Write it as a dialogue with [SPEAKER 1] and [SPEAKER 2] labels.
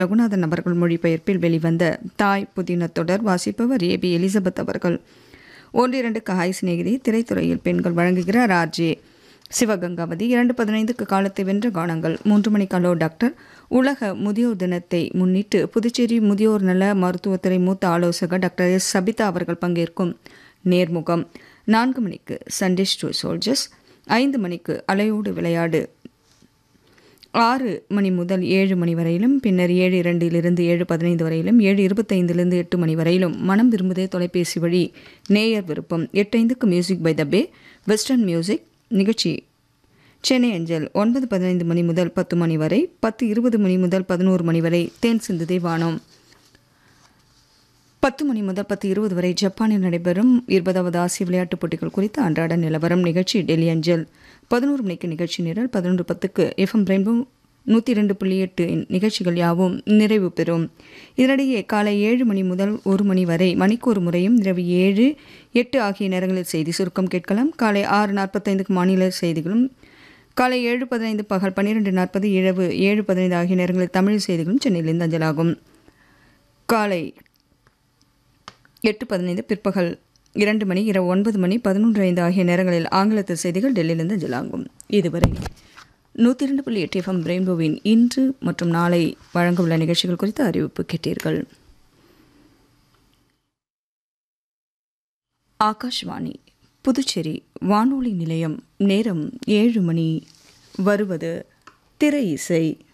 [SPEAKER 1] ரகுநாதன் அவர்கள் மொழிபெயர்ப்பில் வெளிவந்த தாய் புதின தொடர் வாசிப்பவர் ஏபி எலிசபெத் அவர்கள் ஒன்றிரண்டுக்கு ஹாய் சிநேகிதி திரைத்துறையில் பெண்கள் வழங்குகிறார் ஆர்ஜே சிவகங்காவதி இரண்டு பதினைந்துக்கு காலத்தை வென்ற கானங்கள் மூன்று மணிக்காலோ டாக்டர் உலக முதியோர் தினத்தை முன்னிட்டு புதுச்சேரி முதியோர் நல மருத்துவத்துறை மூத்த ஆலோசகர் டாக்டர் எஸ் சபிதா அவர்கள் பங்கேற்கும் நேர்முகம் நான்கு மணிக்கு சண்டேஸ் டு சோல்ஜர்ஸ் ஐந்து மணிக்கு அலையோடு விளையாடு ஆறு மணி முதல் ஏழு மணி வரையிலும் பின்னர் ஏழு இரண்டிலிருந்து ஏழு பதினைந்து வரையிலும் ஏழு இருபத்தைந்திலிருந்து எட்டு மணி வரையிலும் மனம் விரும்புதே தொலைபேசி வழி நேயர் விருப்பம் எட்டு ஐந்துக்கு music by the bay western music நிகழ்ச்சி சென்னை அஞ்சல் ஒன்பது பதினைந்து மணி முதல் பத்து மணி வரை பத்து இருபது மணி முதல் பதினோரு மணி வரை தேன் சிந்துதே வானம் பத்து மணி முதல் பத்து இருபது வரை ஜப்பானில் நடைபெறும் இருபதாவது ஆசிய விளையாட்டுப் போட்டிகள் குறித்த அன்றாட நிலவரம் நிகழ்ச்சி டெல்லி அஞ்சல் பதினோரு மணிக்கு நிகழ்ச்சி நிரல் பதினொன்று பத்துக்கு எஃப்எம் ரெயின்போ நூற்றி ரெண்டு புள்ளி எட்டு நிகழ்ச்சிகள் யாவும் நிறைவு பெறும் இதனிடையே காலை ஏழு மணி முதல் ஒரு மணி வரை மணிக்கு ஒரு முறையும் இரவு ஏழு எட்டு ஆகிய நேரங்களில் செய்தி சுருக்கம் கேட்கலாம் காலை ஆறு நாற்பத்தைந்துக்கு மாநில செய்திகளும் காலை ஏழு பதினைந்து பகல் பன்னிரெண்டு நாற்பது இரவு ஏழு பதினைந்து ஆகிய நேரங்களில் தமிழ் செய்திகளும் சென்னையிலிருந்து அஞ்சலாகும் காலை எட்டு பதினைந்து பிற்பகல் இரண்டு மணி இரவு ஒன்பது மணி பதினொன்று ஐந்து ஆகிய நேரங்களில் ஆங்கிலத்தில் செய்திகள் டெல்லியிலிருந்து அஞ்சலாகும் இதுவரை நூற்றி இரண்டு புள்ளி எட்டு எஃப்எம் ரெயின்போவின் இன்று மற்றும் நாளை வழங்க உள்ள நிகழ்ச்சிகள் குறித்த அறிவிப்பு கேட்டீர்கள் ஆகாஷ்வாணி புதுச்சேரி வானொலி நிலையம் நேரம் ஏழு மணி வருவது திரை இசை